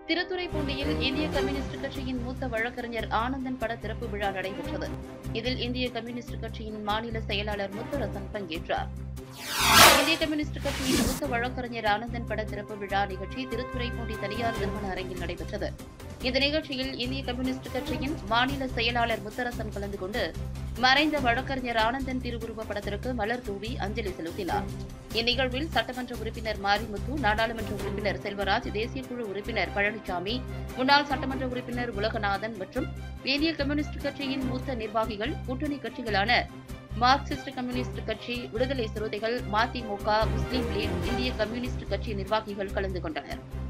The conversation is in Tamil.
திருத்துறைப்பூண்டியில் இந்திய கம்யூனிஸ்ட் கட்சியின் மூத்த வழக்கறிஞர் ஆனந்தன் பட திறப்பு விழா நடைபெற்றது இதில் இந்திய கம்யூனிஸ்ட் கட்சியின் மாநில செயலாளர் முத்தரசன் பங்கேற்றார் இந்திய கம்யூனிஸ்ட் கட்சியின் மூத்த வழக்கறிஞர் ஆனந்தன் பட திறப்பு விழா நிகழ்ச்சி திருத்துறைப்பூண்டி தனியார் நிறுவன அரங்கில் நடைபெற்றது இந்த நிகழ்ச்சியில் இந்திய கம்யூனிஸ்ட் கட்சியின் மாநில செயலாளர் முத்தரசன் கலந்து கொண்டு மறைந்த வழக்கறிஞர் ஆனந்தன் திருவுருவ படத்திற்கு மலர் தூவி அஞ்சலி செலுத்தினார் இந்நிகழ்வில் சட்டமன்ற உறுப்பினர் மாரிமுத்து நாடாளுமன்ற உறுப்பினர் செல்வராஜ் தேசிய குழு உறுப்பினர் பழனிசாமி முன்னாள் சட்டமன்ற உறுப்பினர் உலகநாதன் மற்றும் இந்திய கம்யூனிஸ்ட் கட்சியின் மூத்த நிர்வாகிகள் கூட்டணி கட்சிகளான மார்க்சிஸ்ட் கம்யூனிஸ்ட் கட்சி விடுதலை சிறுத்தைகள் மதிமுக முஸ்லீம் லீக் இந்திய கம்யூனிஸ்ட் கட்சி நிர்வாகிகள் கலந்து கொண்டனர்